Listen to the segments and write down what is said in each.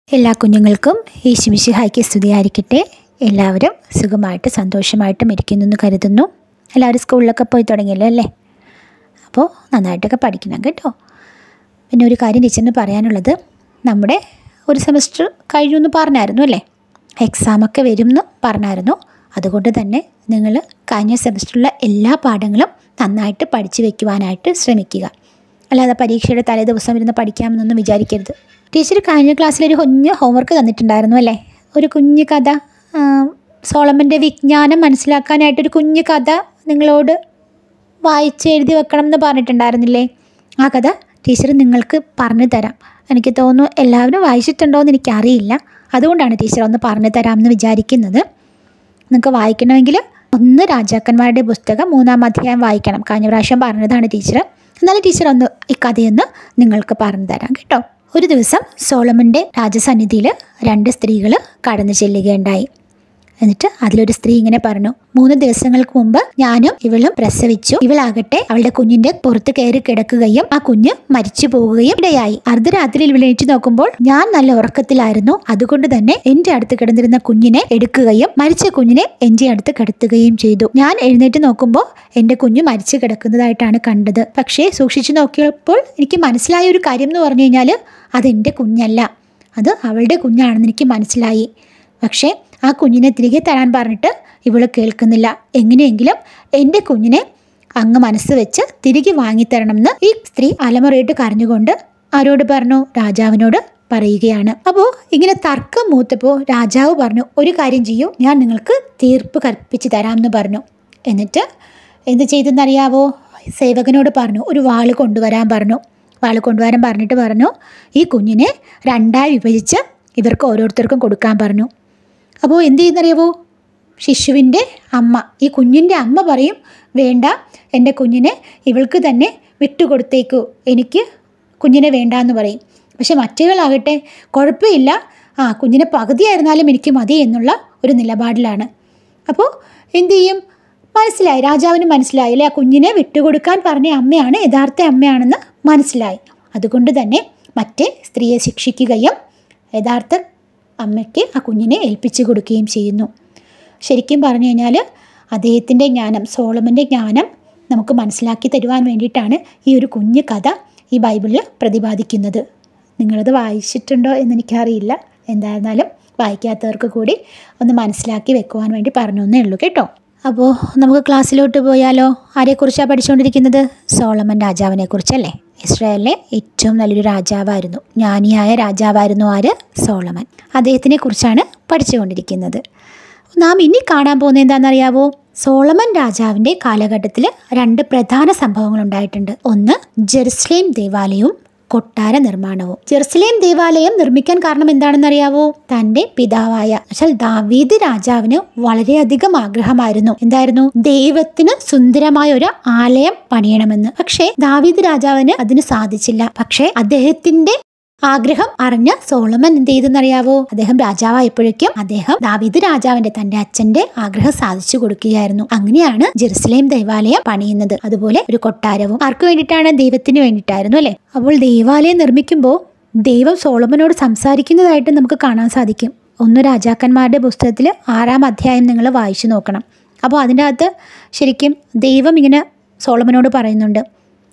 എല്ലാ കുഞ്ഞുങ്ങൾക്കും ഈശുമിശിഹായ്ക്ക് സ്തുതിയായിരിക്കട്ടെ എല്ലാവരും സുഖമായിട്ട് സന്തോഷമായിട്ടും ഇരിക്കുന്നു എന്ന് കരുതുന്നു എല്ലാവരും സ്കൂളിലൊക്കെ പോയി തുടങ്ങിയല്ലോ അല്ലേ അപ്പോൾ നന്നായിട്ടൊക്കെ പഠിക്കണം കേട്ടോ പിന്നെ ഒരു കാര്യം ടീച്ചറിന് പറയാനുള്ളത് നമ്മുടെ ഒരു സെമസ്റ്റർ കഴിഞ്ഞു എന്ന് പറഞ്ഞായിരുന്നു അല്ലേ എക്സാമൊക്കെ വരും എന്ന് പറഞ്ഞായിരുന്നു അതുകൊണ്ട് തന്നെ നിങ്ങൾ കഴിഞ്ഞ സെമസ്റ്ററിലെ എല്ലാ പാഠങ്ങളും നന്നായിട്ട് പഠിച്ചു വെക്കുവാനായിട്ട് ശ്രമിക്കുക അല്ലാതെ പരീക്ഷയുടെ തലേ ദിവസം ഇരുന്ന് പഠിക്കാമെന്നൊന്നും വിചാരിക്കരുത് ടീച്ചർ കഴിഞ്ഞ ക്ലാസ്സിൽ ഒരു കുഞ്ഞ് ഹോംവർക്ക് തന്നിട്ടുണ്ടായിരുന്നു അല്ലേ ഒരു കുഞ്ഞു കഥ ആ, സോളമൻ്റെ വിജ്ഞാനം മനസ്സിലാക്കാനായിട്ടൊരു കുഞ്ഞു കഥ നിങ്ങളോട് വായിച്ച് എഴുതി വെക്കണം എന്ന് പറഞ്ഞിട്ടുണ്ടായിരുന്നില്ലേ ആ കഥ ടീച്ചർ നിങ്ങൾക്ക് പറഞ്ഞു തരാം എനിക്ക് തോന്നുന്നു എല്ലാവരും വായിച്ചിട്ടുണ്ടോ എന്ന് എനിക്കറിയില്ല അതുകൊണ്ടാണ് ടീച്ചർ ഒന്ന് പറഞ്ഞു തരാമെന്ന് വിചാരിക്കുന്നത് നിങ്ങൾക്ക് വായിക്കണമെങ്കിൽ ഒന്ന് രാജാക്കന്മാരുടെ പുസ്തകം മൂന്നാം അധ്യായം വായിക്കണം കഴിഞ്ഞ പ്രാവശ്യം പറഞ്ഞതാണ് ടീച്ചർ എന്നാലും ടീച്ചർ ഒന്ന് ഈ കഥയൊന്ന് നിങ്ങൾക്ക് പറഞ്ഞു തരാം കേട്ടോ ഒരു ദിവസം സോളമൻ്റെ രാജസന്നിധിയിൽ രണ്ട് സ്ത്രീകൾ കടന്നു ചെല്ലുകയുണ്ടായി എന്നിട്ട് അതിലൊരു സ്ത്രീ ഇങ്ങനെ പറഞ്ഞു മൂന്ന് ദിവസങ്ങൾക്ക് മുമ്പ് ഞാനും ഇവളും പ്രസവിച്ചു ഇവളാകട്ടെ അവളുടെ കുഞ്ഞിന്റെ പുറത്ത് കയറി കിടക്കുകയും ആ കുഞ്ഞ് മരിച്ചു പോവുകയും ഇടയായി അർദ്ധരാത്രിയിൽ ഇവൾ എണീറ്റ് നോക്കുമ്പോൾ ഞാൻ നല്ല ഉറക്കത്തിലായിരുന്നു അതുകൊണ്ട് തന്നെ എന്റെ അടുത്ത് കിടന്നിരുന്ന കുഞ്ഞിനെ എടുക്കുകയും മരിച്ച കുഞ്ഞിനെ എന്റെ അടുത്ത് കിടത്തുകയും ചെയ്തു ഞാൻ എഴുന്നേറ്റ് നോക്കുമ്പോൾ എന്റെ കുഞ്ഞ് മരിച്ചു കിടക്കുന്നതായിട്ടാണ് കണ്ടത് പക്ഷേ സൂക്ഷിച്ചു നോക്കിയപ്പോൾ എനിക്ക് മനസ്സിലായ ഒരു കാര്യം എന്ന് പറഞ്ഞു കഴിഞ്ഞാൽ അതെന്റെ കുഞ്ഞല്ല അത് അവളുടെ കുഞ്ഞാണെന്ന് എനിക്ക് മനസ്സിലായി പക്ഷേ ആ കുഞ്ഞിനെ തിരികെ തരാൻ പറഞ്ഞിട്ട് ഇവൾ കേൾക്കുന്നില്ല എങ്ങനെയെങ്കിലും എൻ്റെ കുഞ്ഞിനെ അങ്ങ് മനസ്സ് വെച്ച് തിരികെ വാങ്ങിത്തരണമെന്ന് ഈ സ്ത്രീ അലമുറയിട്ട് കരഞ്ഞുകൊണ്ട് ആരോട് പറഞ്ഞു രാജാവിനോട് പറയുകയാണ് അപ്പോൾ ഇങ്ങനെ തർക്കം മൂത്തപ്പോൾ രാജാവ് പറഞ്ഞു ഒരു കാര്യം ചെയ്യൂ ഞാൻ നിങ്ങൾക്ക് തീർപ്പ് കൽപ്പിച്ച് തരാമെന്ന് പറഞ്ഞു എന്നിട്ട് എന്ത് ചെയ്തെന്നറിയാവോ സേവകനോട് പറഞ്ഞു ഒരു വാള് കൊണ്ടുവരാൻ പറഞ്ഞു വാള് കൊണ്ടുവരാൻ പറഞ്ഞിട്ട് പറഞ്ഞു ഈ കുഞ്ഞിനെ രണ്ടായി വിഭജിച്ച് ഇവർക്ക് ഓരോരുത്തർക്കും കൊടുക്കാൻ പറഞ്ഞു അപ്പോൾ എന്ത് ചെയ്യുന്നറിയാവോ ശിശുവിൻ്റെ അമ്മ ഈ കുഞ്ഞിൻ്റെ അമ്മ പറയും വേണ്ട എൻ്റെ കുഞ്ഞിനെ ഇവൾക്ക് തന്നെ വിട്ടുകൊടുത്തേക്കൂ എനിക്ക് കുഞ്ഞിനെ വേണ്ട എന്ന് പറയും പക്ഷെ മറ്റേകളാകട്ടെ കുഴപ്പമില്ല ആ കുഞ്ഞിനെ പകുതിയായിരുന്നാലും എനിക്ക് മതി എന്നുള്ള ഒരു നിലപാടിലാണ് അപ്പോൾ എന്തു ചെയ്യും മനസ്സിലായി രാജാവിന് മനസ്സിലായി അല്ലേ ആ കുഞ്ഞിനെ വിട്ടുകൊടുക്കാൻ പറഞ്ഞ അമ്മയാണ് യഥാർത്ഥ അമ്മയാണെന്ന് മനസ്സിലായി അതുകൊണ്ട് തന്നെ മറ്റേ സ്ത്രീയെ ശിക്ഷിക്കുകയും യഥാർത്ഥ അമ്മയ്ക്ക് ആ കുഞ്ഞിനെ ഏൽപ്പിച്ചു കൊടുക്കുകയും ചെയ്യുന്നു ശരിക്കും പറഞ്ഞു കഴിഞ്ഞാൽ അദ്ദേഹത്തിൻ്റെ ജ്ഞാനം സോളമൻ്റെ ജ്ഞാനം നമുക്ക് മനസ്സിലാക്കി തരുവാൻ വേണ്ടിയിട്ടാണ് ഈ ഒരു കുഞ്ഞു കഥ ഈ ബൈബിളിൽ പ്രതിപാദിക്കുന്നത് നിങ്ങളത് വായിച്ചിട്ടുണ്ടോ എന്ന് എനിക്കറിയില്ല എന്തായിരുന്നാലും വായിക്കാത്തവർക്ക് കൂടി ഒന്ന് മനസ്സിലാക്കി വെക്കുവാൻ വേണ്ടി പറഞ്ഞു എന്നേ ഉള്ളൂ കേട്ടോ അപ്പോൾ നമുക്ക് ക്ലാസ്സിലോട്ട് പോയാലോ ആരെക്കുറിച്ചാണ് പഠിച്ചുകൊണ്ടിരിക്കുന്നത് സോളമൻ രാജാവിനെ കുറിച്ചല്ലേ ഇസ്രായേലിലെ ഏറ്റവും നല്ലൊരു രാജാവായിരുന്നു ജ്ഞാനിയായ രാജാവായിരുന്നു ആര് സോളമൻ അദ്ദേഹത്തിനെ കുറിച്ചാണ് പഠിച്ചുകൊണ്ടിരിക്കുന്നത് നാം ഇനി കാണാൻ പോകുന്നത് എന്താണെന്നറിയാവോ സോളമൻ രാജാവിൻ്റെ കാലഘട്ടത്തിൽ രണ്ട് പ്രധാന സംഭവങ്ങൾ ഉണ്ടായിട്ടുണ്ട് ഒന്ന് ജെറുസലേം ദേവാലയവും കൊട്ടാര നിർമ്മാണവും ജെറുസലേം ദേവാലയം നിർമ്മിക്കാൻ കാരണം എന്താണെന്ന് അറിയാവോ തന്റെ പിതാവായ എന്നുവെച്ചാൽ ദാവീദ് രാജാവിന് വളരെയധികം ആഗ്രഹമായിരുന്നു എന്തായിരുന്നു ദൈവത്തിന് സുന്ദരമായ ഒരു ആലയം പണിയണമെന്ന് പക്ഷേ ദാവീദ് രാജാവിന് അതിന് സാധിച്ചില്ല പക്ഷേ അദ്ദേഹത്തിന്റെ ആഗ്രഹം അറിഞ്ഞ സോളമൻ എന്ത് ചെയ്തെന്നറിയാവോ അദ്ദേഹം രാജാവായപ്പോഴേക്കും അദ്ദേഹം ദാവീദ് രാജാവിന്റെ തന്റെ അച്ഛന്റെ ആഗ്രഹം സാധിച്ചു കൊടുക്കുകയായിരുന്നു അങ്ങനെയാണ് ജെറുസലേം ദേവാലയം പണിയുന്നത് അതുപോലെ ഒരു കൊട്ടാരവും ആർക്ക് വേണ്ടിയിട്ടാണ് ദൈവത്തിന് വേണ്ടിയിട്ടായിരുന്നു അല്ലെ അപ്പോൾ ദേവാലയം നിർമ്മിക്കുമ്പോൾ ദൈവം സോളമനോട് സംസാരിക്കുന്നതായിട്ട് നമുക്ക് കാണാൻ സാധിക്കും ഒന്ന് രാജാക്കന്മാരുടെ പുസ്തകത്തിൽ ആറാം അധ്യായം നിങ്ങൾ വായിച്ചു നോക്കണം അപ്പോൾ അതിൻ്റെ അകത്ത് ശരിക്കും ദൈവം ഇങ്ങനെ സോളമനോട് പറയുന്നുണ്ട്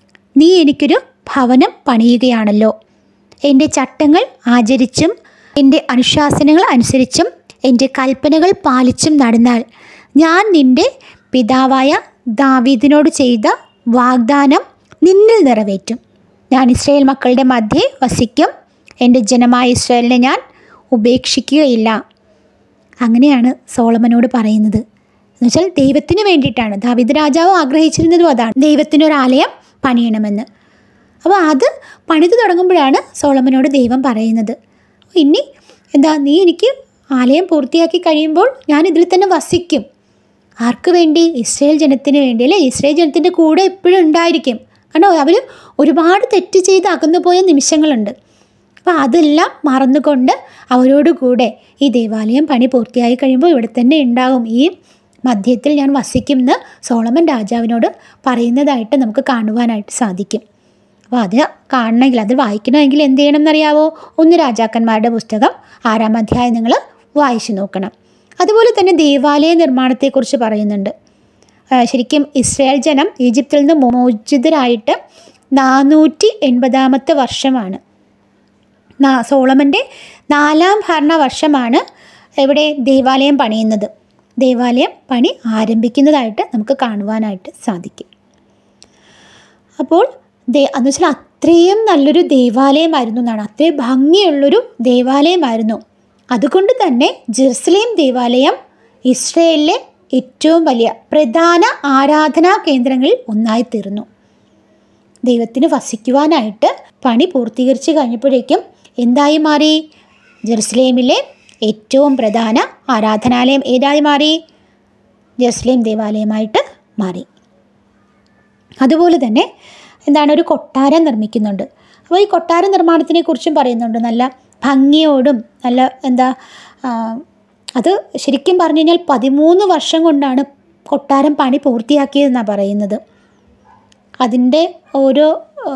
നീ എനിക്കൊരു ഭവനം പണിയുകയാണല്ലോ എൻ്റെ ചട്ടങ്ങൾ ആചരിച്ചും എൻ്റെ അനുശാസനങ്ങൾ അനുസരിച്ചും എൻ്റെ കൽപ്പനകൾ പാലിച്ചും നടന്നാൽ ഞാൻ നിൻ്റെ പിതാവായ ദാവീദിനോട് ചെയ്ത വാഗ്ദാനം നിന്നിൽ നിറവേറ്റും ഞാൻ ഇസ്രായേൽ മക്കളുടെ മധ്യേ വസിക്കും എൻ്റെ ജനമായ ഇസ്രായേലിനെ ഞാൻ ഉപേക്ഷിക്കുകയില്ല അങ്ങനെയാണ് സോളമനോട് പറയുന്നത് എന്നുവെച്ചാൽ ദൈവത്തിന് വേണ്ടിയിട്ടാണ് ദാവിദ് രാജാവ് ആഗ്രഹിച്ചിരുന്നതും അതാണ് ദൈവത്തിനൊരാലയം പണിയണമെന്ന് അപ്പോൾ അത് പണിത് തുടങ്ങുമ്പോഴാണ് സോളമനോട് ദൈവം പറയുന്നത് ഇനി എന്താ നീ എനിക്ക് ആലയം പൂർത്തിയാക്കി കഴിയുമ്പോൾ ഞാൻ ഇതിൽ തന്നെ വസിക്കും ആർക്ക് വേണ്ടി ഇസ്രയേൽ ജനത്തിന് വേണ്ടി അല്ലേ ഇസ്രയേൽ ജനത്തിൻ്റെ കൂടെ എപ്പോഴും ഉണ്ടായിരിക്കും കാരണം അവർ ഒരുപാട് തെറ്റ് ചെയ്ത് അകന്നുപോയ നിമിഷങ്ങളുണ്ട് അപ്പോൾ അതെല്ലാം മറന്നുകൊണ്ട് അവരോട് കൂടെ ഈ ദേവാലയം പണി പൂർത്തിയായി കഴിയുമ്പോൾ ഇവിടെ തന്നെ ഉണ്ടാകും ഈ മധ്യത്തിൽ ഞാൻ വസിക്കും എന്ന് സോളമൻ രാജാവിനോട് പറയുന്നതായിട്ട് നമുക്ക് കാണുവാനായിട്ട് സാധിക്കും അപ്പോൾ അത് കാണണമെങ്കിൽ അത് വായിക്കണമെങ്കിൽ എന്ത് ചെയ്യണം എന്നറിയാവോ ഒന്ന് രാജാക്കന്മാരുടെ പുസ്തകം ആറാം അധ്യായം നിങ്ങൾ വായിച്ചു നോക്കണം അതുപോലെ തന്നെ ദേവാലയ നിർമ്മാണത്തെക്കുറിച്ച് പറയുന്നുണ്ട് ആ, ശരിക്കും ഇസ്രായേൽ ജനം ഈജിപ്തിൽ നിന്ന് മോചിതരായിട്ട് നാനൂറ്റി എൺപതാമത്തെ വർഷമാണ് നാ- സോളമൻ്റെ നാലാം ഭരണ വർഷമാണ് ഇവിടെ ദേവാലയം പണിയുന്നത് ദേവാലയം പണി ആരംഭിക്കുന്നതായിട്ട് നമുക്ക് കാണുവാനായിട്ട് സാധിക്കും അപ്പോൾ ദേ എന്ന് വെച്ചാൽ അത്രയും നല്ലൊരു ദേവാലയമായിരുന്നു എന്നാണ് അത്രയും ഭംഗിയുള്ളൊരു ദേവാലയമായിരുന്നു അതുകൊണ്ട് തന്നെ ജെറുസലേം ദേവാലയം ഇസ്രയേലിലെ ഏറ്റവും വലിയ പ്രധാന ആരാധനാ കേന്ദ്രങ്ങളിൽ ഒന്നായി തീർന്നു ദൈവത്തിന് വസിക്കുവാനായിട്ട് പണി പൂർത്തീകരിച്ച് കഴിഞ്ഞപ്പോഴേക്കും എന്തായി മാറി ജെറുസലേമിലെ ഏറ്റവും പ്രധാന ആരാധനാലയം ഏതായി മാറി ജെറുസലേം ദേവാലയമായിട്ട് മാറി അതുപോലെ തന്നെ എന്താണ് ഒരു കൊട്ടാരം നിർമ്മിക്കുന്നുണ്ട് അപ്പോൾ ഈ കൊട്ടാര നിർമ്മാണത്തിനെ കുറിച്ചും പറയുന്നുണ്ട് നല്ല ഭംഗിയോടും നല്ല എന്താ ആ, അത് ശരിക്കും പറഞ്ഞു കഴിഞ്ഞാൽ പതിമൂന്ന് വർഷം കൊണ്ടാണ് കൊട്ടാരം പണി പൂർത്തിയാക്കിയതെന്നാണ് പറയുന്നത് അതിൻ്റെ ഓരോ ആ,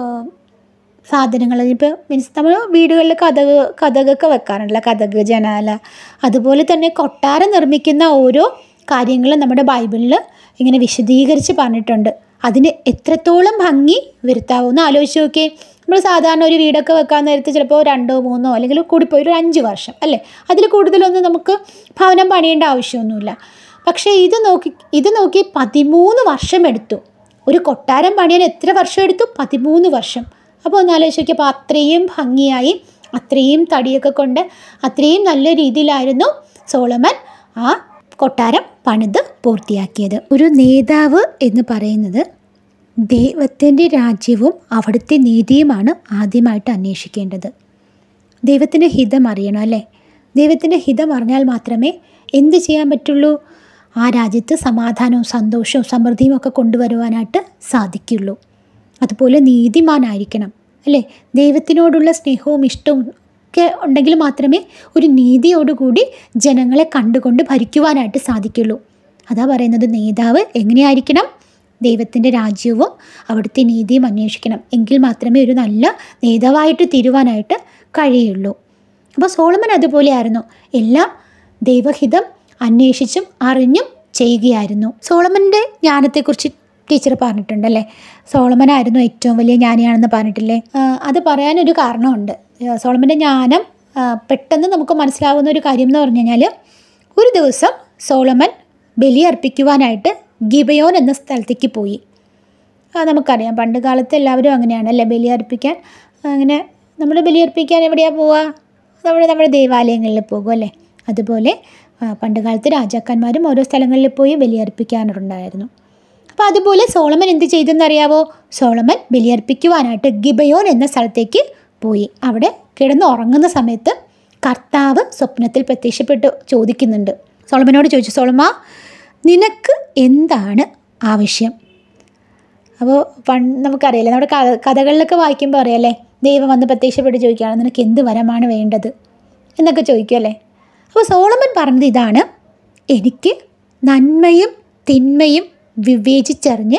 സാധനങ്ങൾ ഇപ്പോൾ മീൻസ് നമ്മൾ വീടുകളിൽ കഥക് കഥകൊക്കെ വെക്കാറുണ്ടല്ലോ കഥക് ജനാല അതുപോലെ തന്നെ കൊട്ടാരം നിർമ്മിക്കുന്ന ഓരോ കാര്യങ്ങളും നമ്മുടെ ബൈബിളിൽ ഇങ്ങനെ വിശദീകരിച്ച് പറഞ്ഞിട്ടുണ്ട് അതിന് എത്രത്തോളം ഭംഗി വരുത്താവുന്ന ആലോചിച്ച് നോക്കിയേ നമ്മൾ സാധാരണ ഒരു വീടൊക്കെ വെക്കാൻ നേരത്ത് ചിലപ്പോൾ രണ്ടോ മൂന്നോ അല്ലെങ്കിൽ കൂടിപ്പോയി ഒരു അഞ്ച് വർഷം അല്ലേ അതിൽ കൂടുതലൊന്നും നമുക്ക് ഭവനം പണിയേണ്ട ആവശ്യമൊന്നുമില്ല പക്ഷേ ഇത് നോക്കി ഇത് നോക്കി പതിമൂന്ന് വർഷം എടുത്തു ഒരു കൊട്ടാരം പണിയാൻ എത്ര വർഷം എടുത്തു പതിമൂന്ന് വർഷം അപ്പോൾ ഒന്ന് ആലോചിച്ച് നോക്കിയപ്പോൾ അത്രയും ഭംഗിയായി അത്രയും തടിയൊക്കെ കൊണ്ട് അത്രയും നല്ല രീതിയിലായിരുന്നു സോളമൻ ആ കൊട്ടാരം പണിത് പൂർത്തിയാക്കിയത് ഒരു നേതാവ് എന്ന് പറയുന്നത് ദൈവത്തിൻ്റെ രാജ്യവും അവിടുത്തെ നീതിയുമാണ് ആദ്യമായിട്ട് അന്വേഷിക്കേണ്ടത് ദൈവത്തിൻ്റെ ഹിതം അറിയണം അല്ലേ ദൈവത്തിൻ്റെ ഹിതം അറിഞ്ഞാൽ മാത്രമേ എന്ത് ചെയ്യാൻ പറ്റുള്ളൂ ആ രാജ്യത്ത് സമാധാനവും സന്തോഷവും സമൃദ്ധിയും ഒക്കെ കൊണ്ടുവരുവാനായിട്ട് സാധിക്കുള്ളൂ അതുപോലെ നീതിമാനായിരിക്കണം അല്ലേ ദൈവത്തിനോടുള്ള സ്നേഹവും ഇഷ്ടവും ഒക്കെ ഉണ്ടെങ്കിൽ മാത്രമേ ഒരു നീതിയോടുകൂടി ജനങ്ങളെ കണ്ടുകൊണ്ട് ഭരിക്കുവാനായിട്ട് സാധിക്കുള്ളൂ അതാ പറയുന്നത് നേതാവ് എങ്ങനെയായിരിക്കണം ദൈവത്തിൻ്റെ രാജ്യവും അവിടുത്തെ നീതിയും അന്വേഷിക്കണം എങ്കിൽ മാത്രമേ ഒരു നല്ല നേതാവായിട്ട് തീരുവാനായിട്ട് കഴിയുള്ളൂ അപ്പോൾ സോളമൻ അതുപോലെയായിരുന്നു എല്ലാം ദൈവഹിതം അന്വേഷിച്ചും അറിഞ്ഞും ചെയ്യുകയായിരുന്നു സോളമൻ്റെ ജ്ഞാനത്തെക്കുറിച്ച് ടീച്ചർ പറഞ്ഞിട്ടുണ്ടല്ലേ സോളമനായിരുന്നു ഏറ്റവും വലിയ ജ്ഞാനിയാണെന്ന് പറഞ്ഞിട്ടില്ലേ ആ, അത് പറയാനൊരു കാരണമുണ്ട് ആ, സോളമൻ്റെ ജ്ഞാനം ആ, പെട്ടെന്ന് നമുക്ക് മനസ്സിലാവുന്ന ഒരു കാര്യം എന്ന് പറഞ്ഞു കഴിഞ്ഞാൽ ഒരു ദിവസം സോളമൻ ബലിയർപ്പിക്കുവാനായിട്ട് ഗിബയോൻ എന്ന സ്ഥലത്തേക്ക് പോയി ആ, നമുക്കറിയാം പണ്ട് കാലത്ത് എല്ലാവരും അങ്ങനെയാണ് അല്ലേ ബലിയർപ്പിക്കാൻ അങ്ങനെ നമ്മൾ ബലിയർപ്പിക്കാൻ എവിടെയാണ് പോവുക നമ്മൾ നമ്മുടെ ദേവാലയങ്ങളിൽ പോകും അല്ലേ അതുപോലെ ആ, പണ്ട് കാലത്ത് രാജാക്കന്മാരും ഓരോ സ്ഥലങ്ങളിൽ പോയി ബലിയർപ്പിക്കാറുണ്ടായിരുന്നു അപ്പോൾ അതുപോലെ സോളമൻ എന്ത് ചെയ്തെന്നറിയാവോ സോളമൻ ബലിയർപ്പിക്കുവാനായിട്ട് ഗിബയോൻ എന്ന സ്ഥലത്തേക്ക് പോയി അവിടെ കിടന്ന് ഉറങ്ങുന്ന സമയത്ത് കർത്താവ് സ്വപ്നത്തിൽ പ്രത്യക്ഷപ്പെട്ട് ചോദിക്കുന്നുണ്ട് സോളമനോട് ചോദിച്ചു സോളമ നിനക്ക് എന്താണ് ആവശ്യം അപ്പോൾ പണ്ട് നമുക്കറിയാലേ നമ്മുടെ കഥ കഥകളിലൊക്കെ വായിക്കുമ്പോൾ അറിയാലേ ദൈവം വന്ന് പ്രത്യക്ഷപ്പെട്ട് ചോദിക്കുകയാണ് നിനക്ക് എന്ത് വരമാണ് വേണ്ടത് എന്നൊക്കെ ചോദിക്കുമല്ലേ അപ്പോൾ സോളമൻ പറഞ്ഞത് ഇതാണ് എനിക്ക് നന്മയും തിന്മയും വിവേചിച്ചറിഞ്ഞ്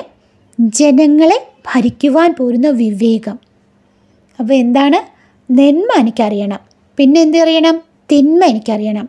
ജനങ്ങളെ ഭരിക്കുവാൻ പോരുന്ന വിവേകം അപ്പോൾ എന്താണ് നന്മ എനിക്കറിയണം പിന്നെ എന്ത് അറിയണം തിന്മ എനിക്കറിയണം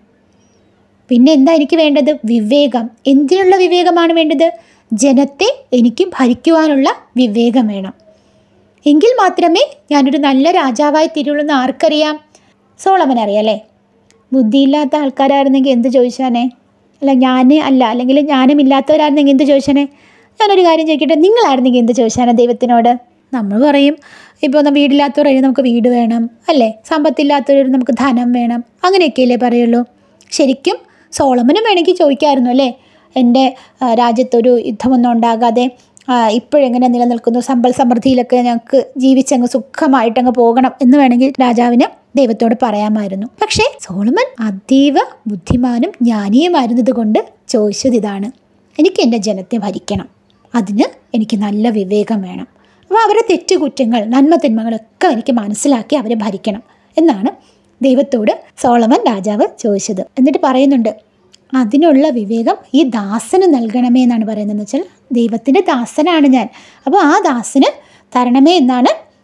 പിന്നെ എന്താ എനിക്ക് വേണ്ടത് വിവേകം എന്തിനുള്ള വിവേകമാണ് വേണ്ടത് ജനത്തെ എനിക്ക് ഭരിക്കുവാനുള്ള വിവേകം വേണം എങ്കിൽ മാത്രമേ ഞാനൊരു നല്ല രാജാവായി തീരുള്ളൂ എന്ന് ആർക്കറിയാം സോളമൻ അറിയാലേ ബുദ്ധിയില്ലാത്ത ആൾക്കാരായിരുന്നെങ്കിൽ എന്ത് ചോദിച്ചാനേ അല്ല ഞാൻ അല്ല അല്ലെങ്കിൽ ജ്ഞാനമില്ലാത്തവരായിരുന്നെങ്കിൽ എന്ത് ചോദിച്ചാനേ ഞാനൊരു കാര്യം ചോദിക്കട്ടെ നിങ്ങളായിരുന്നെങ്കിൽ എന്ത് ചോദിച്ചാനേ ദൈവത്തിനോട് നമ്മൾ പറയും ഇപ്പോൾ ഒന്ന് വീടില്ലാത്തവർ കഴിഞ്ഞാൽ നമുക്ക് വീട് വേണം അല്ലേ സമ്പത്തില്ലാത്തവർ നമുക്ക് ധനം വേണം അങ്ങനെയൊക്കെയല്ലേ പറയുള്ളൂ ശരിക്കും സോളമനും വേണമെങ്കിൽ ചോദിക്കാമായിരുന്നു അല്ലേ എൻ്റെ ആ, രാജ്യത്തൊരു യുദ്ധമൊന്നും ഉണ്ടാകാതെ ആ, ഇപ്പോഴെങ്ങനെ നിലനിൽക്കുന്നു സമ്പൽ സമൃദ്ധിയിലൊക്കെ ഞങ്ങൾക്ക് ജീവിച്ചങ്ങ് സുഖമായിട്ടങ്ങ് പോകണം എന്ന് വേണമെങ്കിൽ രാജാവിന് ദൈവത്തോട് പറയാമായിരുന്നു പക്ഷേ സോളമൻ അതീവ ബുദ്ധിമാനും ജ്ഞാനിയുമായിരുന്നത് കൊണ്ട് ചോദിച്ചത് ഇതാണ് എനിക്ക് എൻ്റെ ജനത്തെ ഭരിക്കണം അതിന് എനിക്ക് നല്ല വിവേകം വേണം അപ്പോൾ അവരുടെ തെറ്റുകുറ്റങ്ങൾ നന്മ തിന്മകളൊക്കെ എനിക്ക് മനസ്സിലാക്കി അവരെ ഭരിക്കണം എന്നാണ് ദൈവത്തോട് സോളമൻ രാജാവ് ചോദിച്ചത് എന്നിട്ട് പറയുന്നുണ്ട് അതിനുള്ള വിവേകം ഈ ദാസന് നൽകണമേ എന്നാണ് പറയുന്നത് എന്ന് വെച്ചാൽ ദൈവത്തിൻ്റെ ദാസനാണ് ഞാൻ അപ്പോൾ ആ ദാസന് തരണമേ എന്നാണ്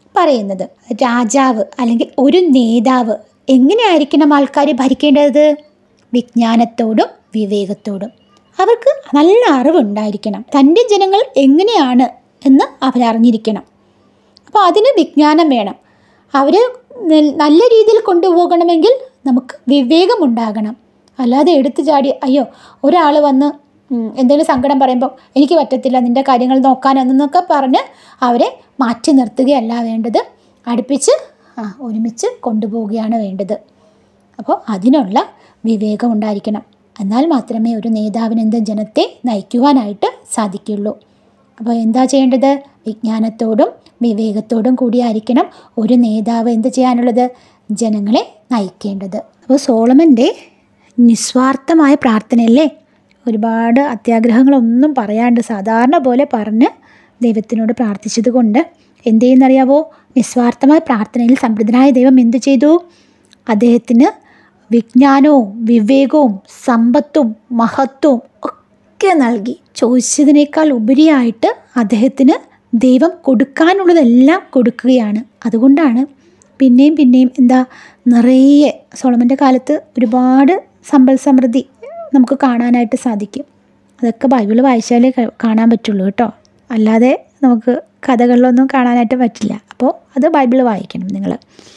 പറയുന്നത് രാജാവ് അല്ലെങ്കിൽ ഒരു നേതാവ് എങ്ങനെയായിരിക്കണം ആൾക്കാർ ഭരിക്കേണ്ടത് വിജ്ഞാനത്തോടും വിവേകത്തോടും അവർക്ക് നല്ല അറിവുണ്ടായിരിക്കണം തൻ്റെ ജനങ്ങൾ എങ്ങനെയാണ് എന്ന് അവരറിഞ്ഞിരിക്കണം അപ്പോൾ അതിന് വിജ്ഞാനം വേണം അവർ നല്ല രീതിയിൽ കൊണ്ടുപോകണമെങ്കിൽ നമുക്ക് വിവേകമുണ്ടാകണം അല്ലാതെ എടുത്തു ചാടി അയ്യോ ഒരാൾ വന്ന് ഉം, എന്തെങ്കിലും സങ്കടം പറയുമ്പോൾ എനിക്ക് പറ്റത്തില്ല നിൻ്റെ കാര്യങ്ങൾ നോക്കാനെന്നൊക്കെ പറഞ്ഞ് അവരെ മാറ്റി നിർത്തുകയല്ല വേണ്ടത് അടുപ്പിച്ച് ആ ഒരുമിച്ച് കൊണ്ടുപോവുകയാണ് വേണ്ടത് അപ്പോൾ അതിനുള്ള വിവേകം ഉണ്ടായിരിക്കണം എന്നാൽ മാത്രമേ ഒരു നേതാവിന് എന്ത് ജനത്തെ നയിക്കുവാനായിട്ട് സാധിക്കുള്ളൂ അപ്പോൾ എന്താ ചെയ്യേണ്ടത് വിജ്ഞാനത്തോടും വിവേകത്തോടും കൂടിയായിരിക്കണം ഒരു നേതാവ് എന്ത് ചെയ്യാനുള്ളത് ജനങ്ങളെ നയിക്കേണ്ടത് അപ്പോൾ സോളമൻ്റെ നിസ്വാർത്ഥമായ പ്രാർത്ഥനയല്ലേ ഒരുപാട് അത്യാഗ്രഹങ്ങളൊന്നും പറയാണ്ട് സാധാരണ പോലെ പറഞ്ഞ് ദൈവത്തിനോട് പ്രാർത്ഥിച്ചത് കൊണ്ട് എന്ത് ചെയ്യുന്നറിയാവോ നിസ്വാർത്ഥമായ പ്രാർത്ഥനയിൽ സമൃദ്ധനായ ദൈവം എന്തു ചെയ്തു അദ്ദേഹത്തിന് വിജ്ഞാനവും വിവേകവും സമ്പത്തും മഹത്വവും ഒക്കെ നൽകി ചോദിച്ചതിനേക്കാൾ ഉപരിയായിട്ട് അദ്ദേഹത്തിന് ദൈവം കൊടുക്കാനുള്ളതെല്ലാം കൊടുക്കുകയാണ് അതുകൊണ്ടാണ് പിന്നെയും പിന്നെയും എന്താ നിറയെ സോളമൻ്റെ കാലത്ത് ഒരുപാട് സമ്പൽ സമൃദ്ധി നമുക്ക് കാണാനായിട്ട് സാധിക്കും അതൊക്കെ ബൈബിൾ വായിച്ചാലേ ക- കാണാൻ പറ്റുള്ളൂ കേട്ടോ അല്ലാതെ നമുക്ക് കഥകളിലൊന്നും കാണാനായിട്ട് പറ്റില്ല അപ്പോൾ അത് ബൈബിൾ വായിക്കണം നിങ്ങൾ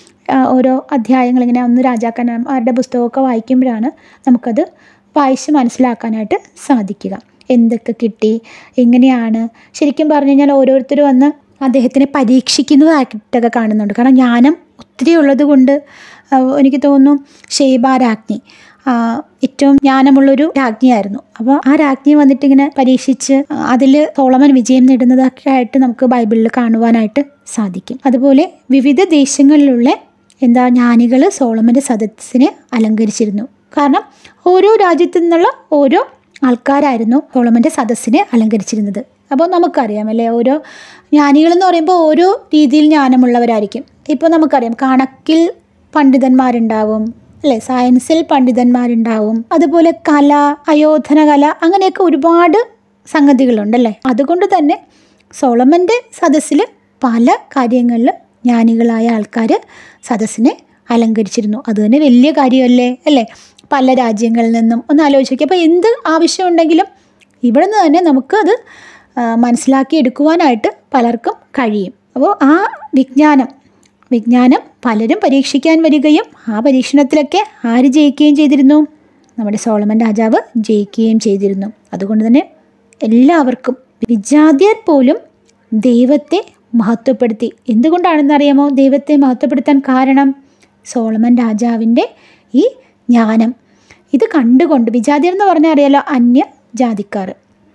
ഓരോ അധ്യായങ്ങൾ ഇങ്ങനെ ഒന്ന് രാജാക്കന്മാരുടെ പുസ്തകമൊക്കെ വായിക്കുമ്പോഴാണ് നമുക്കത് വായിച്ച് മനസ്സിലാക്കാനായിട്ട് സാധിക്കുക എന്തൊക്കെ കിട്ടി എങ്ങനെയാണ് ശരിക്കും പറഞ്ഞു കഴിഞ്ഞാൽ ഓരോരുത്തർ വന്ന് അദ്ദേഹത്തിനെ പരീക്ഷിക്കുന്നതായിട്ടൊക്കെ കാണുന്നുണ്ട് കാരണം ജ്ഞാനം ഒത്തിരി ഉള്ളത് കൊണ്ട് ആ, എനിക്ക് തോന്നുന്നു ഷെയ്ബ രാജ്ഞി ആ, ഏറ്റവും ജ്ഞാനമുള്ളൊരു രാജ്ഞിയായിരുന്നു അപ്പോൾ ആ രാജ്ഞി വന്നിട്ട് ഇങ്ങനെ പരീക്ഷിച്ച് അതിൽ സോളമൻ വിജയം നേടുന്നതൊക്കെ ആയിട്ട് നമുക്ക് ബൈബിളിൽ കാണുവാനായിട്ട് സാധിക്കും അതുപോലെ വിവിധ ദേശങ്ങളിലുള്ള എന്താ ജ്ഞാനികൾ സോളമൻ്റെ സദസ്സിനെ അലങ്കരിച്ചിരുന്നു കാരണം ഓരോ രാജ്യത്തു നിന്നുള്ള ഓരോ ആൾക്കാരായിരുന്നു സോളമൻ്റെ സദസ്സിനെ അലങ്കരിച്ചിരുന്നത് അപ്പോൾ നമുക്കറിയാം അല്ലേ ഓരോ ജ്ഞാനികളെന്ന് പറയുമ്പോൾ ഓരോ രീതിയിൽ ജ്ഞാനമുള്ളവരായിരിക്കും ഇപ്പോൾ നമുക്കറിയാം കണക്കിൽ പണ്ഡിതന്മാരുണ്ടാവും അല്ലേ സയൻസിൽ പണ്ഡിതന്മാരുണ്ടാവും അതുപോലെ കല അയോധന കല അങ്ങനെയൊക്കെ ഒരുപാട് സംഗതികളുണ്ടല്ലേ അതുകൊണ്ട് തന്നെ സോളമൻ്റെ സദസ്സിൽ പല കാര്യങ്ങളിൽ ജ്ഞാനികളായ ആൾക്കാർ സദസ്സിനെ അലങ്കരിച്ചിരുന്നു അത് തന്നെ വലിയ കാര്യമല്ലേ അല്ലേ പല രാജ്യങ്ങളിൽ നിന്നും ഒന്ന് ആലോചിക്കുക അപ്പോൾ എന്ത് ആവശ്യമുണ്ടെങ്കിലും ഇവിടെ നിന്ന് തന്നെ നമുക്കത് ആ, മനസ്സിലാക്കി എടുക്കുവാനായിട്ട് പലർക്കും കഴിയും അപ്പോൾ ആ വിജ്ഞാനം വിജ്ഞാനം പലരും പരീക്ഷിക്കാൻ വരികയും ആ പരീക്ഷണത്തിലൊക്കെ ആര് ജയിക്കുകയും ചെയ്തിരുന്നു നമ്മുടെ സോളമൻ രാജാവ് ജയിക്കുകയും ചെയ്തിരുന്നു അതുകൊണ്ട് തന്നെ എല്ലാവർക്കും വിജാതിയർ പോലും ദൈവത്തെ മഹത്വപ്പെടുത്തി എന്തുകൊണ്ടാണെന്നറിയാമോ ദൈവത്തെ മഹത്വപ്പെടുത്താൻ കാരണം സോളമൻ രാജാവിൻ്റെ ഈ ജ്ഞാനം ഇത് കണ്ടുകൊണ്ട് വിജാതിയർ എന്ന് പറഞ്ഞാൽ അറിയാലോ അന്യ ജാതിക്കാർ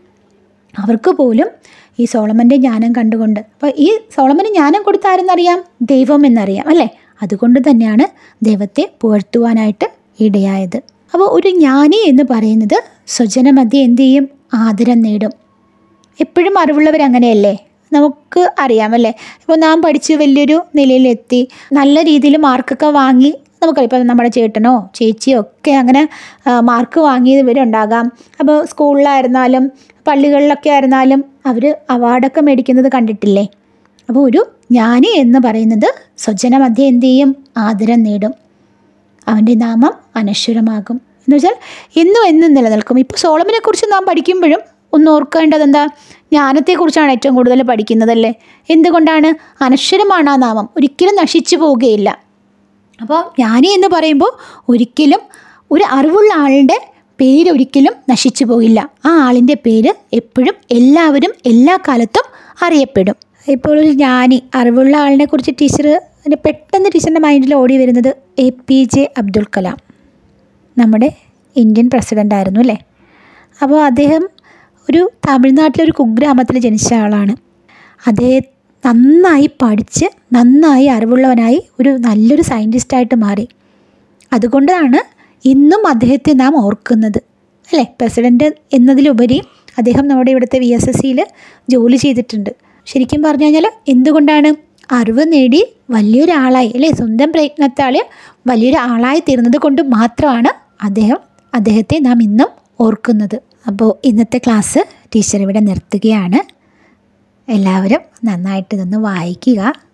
അവർക്ക് പോലും ഈ സോളമൻ്റെ ജ്ഞാനം കണ്ടുകൊണ്ട് അപ്പോൾ ഈ സോളമന് ജ്ഞാനം കൊടുത്താരെന്നറിയാം ദൈവം എന്നറിയാം അല്ലേ അതുകൊണ്ട് തന്നെയാണ് ദൈവത്തെ പുകഴ്ത്തുവാനായിട്ട് ഇടയായത് അപ്പോൾ ഒരു ജ്ഞാനി എന്ന് പറയുന്നത് സ്വജനമധ്യ എന്ത് ചെയ്യും ആദരം നേടും എപ്പോഴും അറിവുള്ളവർ അങ്ങനെയല്ലേ നമുക്ക് അറിയാമല്ലേ ഇപ്പോൾ നാം പഠിച്ച് വലിയൊരു നിലയിലെത്തി നല്ല രീതിയിൽ മാർക്കൊക്കെ വാങ്ങി നമുക്കറിയാം ഇപ്പോൾ നമ്മുടെ ചേട്ടനോ ചേച്ചിയോ ഒക്കെ അങ്ങനെ ആ, മാർക്ക് വാങ്ങിയവരുണ്ടാകാം അപ്പോൾ സ്കൂളിലായിരുന്നാലും പള്ളികളിലൊക്കെ ആയിരുന്നാലും അവർ അവാർഡൊക്കെ മേടിക്കുന്നത് കണ്ടിട്ടില്ലേ അപ്പോൾ ഒരു ജ്ഞാനി എന്ന് പറയുന്നത് സ്വജനമധ്യ എന്ത് ചെയ്യും ആദരം നേടും അവൻ്റെ നാമം അനശ്വരമാകും എന്ന് വെച്ചാൽ എന്നും എന്നും നിലനിൽക്കും ഇപ്പോൾ സോളമിനെ കുറിച്ച് നാം പഠിക്കുമ്പോഴും ഒന്ന് ഓർക്കേണ്ടത് എന്താ ജ്ഞാനത്തെക്കുറിച്ചാണ് ഏറ്റവും കൂടുതൽ പഠിക്കുന്നതല്ലേ എന്തുകൊണ്ടാണ് അനശ്വരമാണ് ആ നാമം ഒരിക്കലും നശിച്ചു പോവുകയില്ല അപ്പോൾ ജ്ഞാനി എന്ന് പറയുമ്പോൾ ഒരിക്കലും ഒരു അറിവുള്ള ആളുടെ പേര് ഒരിക്കലും നശിച്ചു പോകില്ല ആ ആളിൻ്റെ പേര് എപ്പോഴും എല്ലാവരും എല്ലാ കാലത്തും അറിയപ്പെടും ഇപ്പോൾ ഒരു ജ്ഞാനി അറിവുള്ള ആളിനെ കുറിച്ച് ടീച്ചർ പെട്ടെന്ന് ടീച്ചറിൻ്റെ മൈൻഡിൽ ഓടി വരുന്നത് A P J Abdul Kalam നമ്മുടെ ഇന്ത്യൻ പ്രസിഡൻ്റ് ആയിരുന്നു അല്ലേ അപ്പോൾ അദ്ദേഹം ഒരു തമിഴ്നാട്ടിലെ ഒരു കുഗ്രാമത്തിൽ ജനിച്ച ആളാണ് അദ്ദേഹം നന്നായി പഠിച്ച് നന്നായി അറിവുള്ളവനായി ഒരു നല്ലൊരു സയൻറ്റിസ്റ്റായിട്ട് മാറി അതുകൊണ്ടാണ് ഇന്നും അദ്ദേഹത്തെ നാം ഓർക്കുന്നത് അല്ലേ പ്രസിഡൻ്റ് എന്നതിലുപരി അദ്ദേഹം നമ്മുടെ ഇവിടുത്തെ വി എസ് എസ് സിയിൽ ജോലി ചെയ്തിട്ടുണ്ട് ശരിക്കും പറഞ്ഞു കഴിഞ്ഞാൽ എന്തുകൊണ്ടാണ് അറിവ് നേടി വലിയൊരാളായി അല്ലേ സ്വന്തം പ്രയത്നത്താൽ വലിയൊരു ആളായി തീർന്നത് കൊണ്ട് മാത്രമാണ് അദ്ദേഹം അദ്ദേഹത്തെ നാം ഇന്നും ഓർക്കുന്നത് അപ്പോൾ ഇന്നത്തെ ക്ലാസ് ടീച്ചർ ഇവിടെ നിർത്തുകയാണ് എല്ലാവരും നന്നായിട്ട് ഇതൊന്ന് വായിക്കുക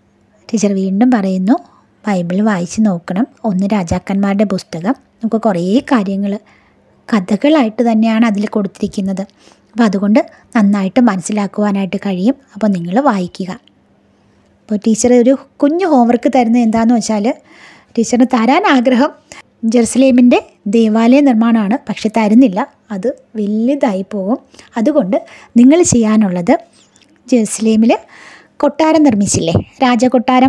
ടീച്ചർ വീണ്ടും പറയുന്നു ബൈബിൾ വായിച്ച് നോക്കണം ഒന്ന് രാജാക്കന്മാരുടെ പുസ്തകം നമുക്ക് കുറേ കാര്യങ്ങൾ കഥകളായിട്ട് തന്നെയാണ് അതിൽ കൊടുത്തിരിക്കുന്നത് അപ്പോൾ അതുകൊണ്ട് നന്നായിട്ട് മനസ്സിലാക്കുവാനായിട്ട് കഴിയും അപ്പോൾ നിങ്ങൾ വായിക്കുക അപ്പോൾ ടീച്ചർ ഒരു കുഞ്ഞു ഹോംവർക്ക് തരുന്നത് എന്താണെന്ന് വെച്ചാൽ ടീച്ചറിന് തരാൻ ആഗ്രഹം ജെറുസലേമിൻ്റെ ദേവാലയ നിർമ്മാണമാണ് പക്ഷെ തരുന്നില്ല അത് വലുതായി പോകും അതുകൊണ്ട് നിങ്ങൾ ചെയ്യാനുള്ളത് ജെറുസലേമിൽ കൊട്ടാരം നിർമ്മിച്ചില്ലേ രാജകൊട്ടാരം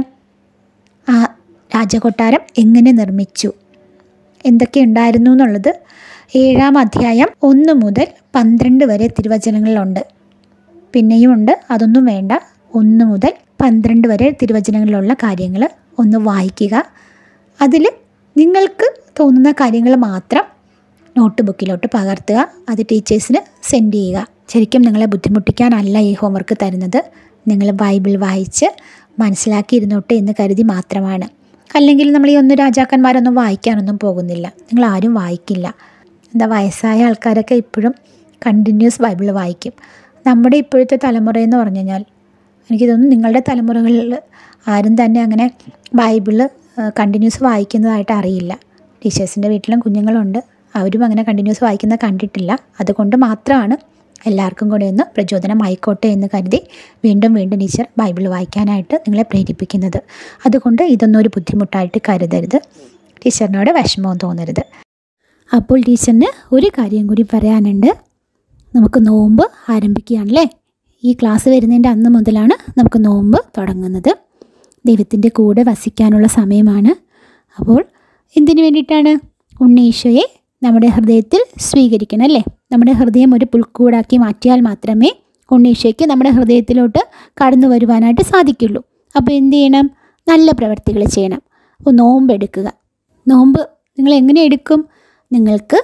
ആ രാജകൊട്ടാരം എങ്ങനെ നിർമ്മിച്ചു എന്തൊക്കെ ഉണ്ടായിരുന്നു എന്നുള്ളത് ഏഴാം അധ്യായം ഒന്ന് മുതൽ പന്ത്രണ്ട് വരെ തിരുവചനങ്ങളിലുണ്ട് പിന്നെയും ഉണ്ട് അതൊന്നും വേണ്ട ഒന്ന് മുതൽ പന്ത്രണ്ട് വരെ തിരുവചനങ്ങളിലുള്ള കാര്യങ്ങൾ ഒന്ന് വായിക്കുക അതിൽ നിങ്ങൾക്ക് തോന്നുന്ന കാര്യങ്ങൾ മാത്രം നോട്ട് ബുക്കിലോട്ട് പകർത്തുക അത് ടീച്ചേഴ്സിന് സെൻഡ് ചെയ്യുക ശരിക്കും നിങ്ങളെ ബുദ്ധിമുട്ടിക്കാനല്ല ഈ ഹോംവർക്ക് തരുന്നത് നിങ്ങൾ ബൈബിൾ വായിച്ച് മനസ്സിലാക്കിയിരുന്നോട്ടെ എന്ന് കരുതി മാത്രമാണ് അല്ലെങ്കിൽ നമ്മൾ ഈ ഒന്ന് രാജാക്കന്മാരൊന്നും വായിക്കാനൊന്നും പോകുന്നില്ല നിങ്ങൾ ആരും വായിക്കില്ല എന്താ വയസ്സായ ആൾക്കാരൊക്കെ ഇപ്പോഴും കണ്ടിന്യൂസ് ബൈബിൾ വായിക്കും നമ്മുടെ ഇപ്പോഴത്തെ തലമുറ എന്ന് പറഞ്ഞു കഴിഞ്ഞാൽ എനിക്ക് തോന്നുന്നു നിങ്ങളുടെ തലമുറകളിൽ ആരും തന്നെ അങ്ങനെ ബൈബിള് കണ്ടിന്യൂസ് വായിക്കുന്നതായിട്ട് അറിയില്ല ടീച്ചേഴ്സിൻ്റെ വീട്ടിലും കുഞ്ഞുങ്ങളുണ്ട് അവരും അങ്ങനെ കണ്ടിന്യൂസ് വായിക്കുന്നത് കണ്ടിട്ടില്ല അതുകൊണ്ട് മാത്രമാണ് എല്ലാവർക്കും കൂടെ ഒന്ന് പ്രചോദനമായിക്കോട്ടെ എന്ന് കരുതി വീണ്ടും വീണ്ടും ടീച്ചർ ബൈബിൾ വായിക്കാനായിട്ട് നിങ്ങളെ പ്രേരിപ്പിക്കുന്നത് അതുകൊണ്ട് ഇതൊന്നും ഒരു ബുദ്ധിമുട്ടായിട്ട് കരുതരുത് ടീച്ചറിനോട് വിഷമവും തോന്നരുത് അപ്പോൾ ടീച്ചറിന് ഒരു കാര്യം കൂടി പറയാനുണ്ട് നമുക്ക് നോമ്പ് ആരംഭിക്കുകയാണല്ലേ ഈ ക്ലാസ് വരുന്നതിൻ്റെ അന്ന് മുതലാണ് നമുക്ക് നോമ്പ് തുടങ്ങുന്നത് ദൈവത്തിൻ്റെ കൂടെ വസിക്കാനുള്ള സമയമാണ് അപ്പോൾ എന്തിനു വേണ്ടിയിട്ടാണ് ഉണ്ണീശോയെ നമ്മുടെ ഹൃദയത്തിൽ സ്വീകരിക്കണം അല്ലേ നമ്മുടെ ഹൃദയം ഒരു പുൽക്കൂടാക്കി മാറ്റിയാൽ മാത്രമേ ഉണ്ണീശോയ്ക്ക് നമ്മുടെ ഹൃദയത്തിലോട്ട് കടന്നു വരുവാനായിട്ട് സാധിക്കുള്ളൂ അപ്പോൾ എന്ത് ചെയ്യണം നല്ല പ്രവർത്തികൾ ചെയ്യണം അപ്പോൾ നോമ്പ് എടുക്കുക നോമ്പ് നിങ്ങൾ എങ്ങനെ എടുക്കും നിങ്ങൾക്ക്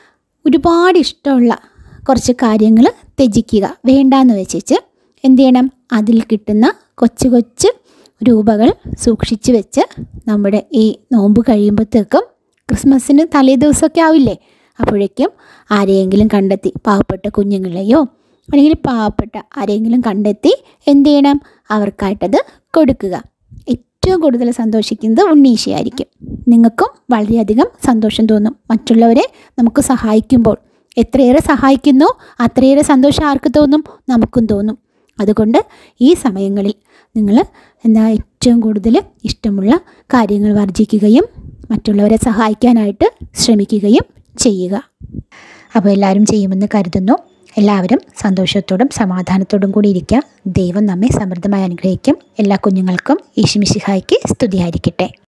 ഒരുപാട് ഇഷ്ടമുള്ള കുറച്ച് കാര്യങ്ങൾ ത്യജിക്കുക വേണ്ടാന്ന് വെച്ചേച്ച് എന്ത് ചെയ്യണം അതിൽ കിട്ടുന്ന കൊച്ചു കൊച്ചു രൂപകൾ സൂക്ഷിച്ച് വെച്ച് നമ്മുടെ ഈ നോമ്പ് കഴിയുമ്പോഴത്തേക്കും ക്രിസ്മസിന് തലേ ദിവസമൊക്കെ ആവില്ലേ അപ്പോഴേക്കും ആരെയെങ്കിലും കണ്ടെത്തി പാവപ്പെട്ട കുഞ്ഞുങ്ങളെയോ അല്ലെങ്കിൽ പാവപ്പെട്ട ആരെങ്കിലും കണ്ടെത്തി എന്ത് ചെയ്യണം അവർക്കായിട്ടത് കൊടുക്കുക ഏറ്റവും കൂടുതൽ സന്തോഷിക്കുന്നത് ഉണ്ണീശയായിരിക്കും നിങ്ങൾക്കും വളരെയധികം സന്തോഷം തോന്നും മറ്റുള്ളവരെ നമുക്ക് സഹായിക്കുമ്പോൾ എത്രയേറെ സഹായിക്കുന്നോ അത്രയേറെ സന്തോഷം ആർക്ക് തോന്നും നമുക്കും തോന്നും അതുകൊണ്ട് ഈ സമയങ്ങളിൽ നിങ്ങൾ എന്താ ഏറ്റവും കൂടുതൽ ഇഷ്ടമുള്ള കാര്യങ്ങൾ വർജിക്കുകയും മറ്റുള്ളവരെ സഹായിക്കാനായിട്ട് ശ്രമിക്കുകയും ചെയ്യുക അപ്പോൾ എല്ലാവരും ചെയ്യുമെന്ന് കരുതുന്നു എല്ലാവരും സന്തോഷത്തോടും സമാധാനത്തോടും കൂടി ഇരിക്കുക ദൈവം നമ്മെ സമൃദ്ധമായി അനുഗ്രഹിക്കും എല്ലാ കുഞ്ഞുങ്ങൾക്കും ഈശുമിശിഹായ്ക്ക് സ്തുതിയായിരിക്കട്ടെ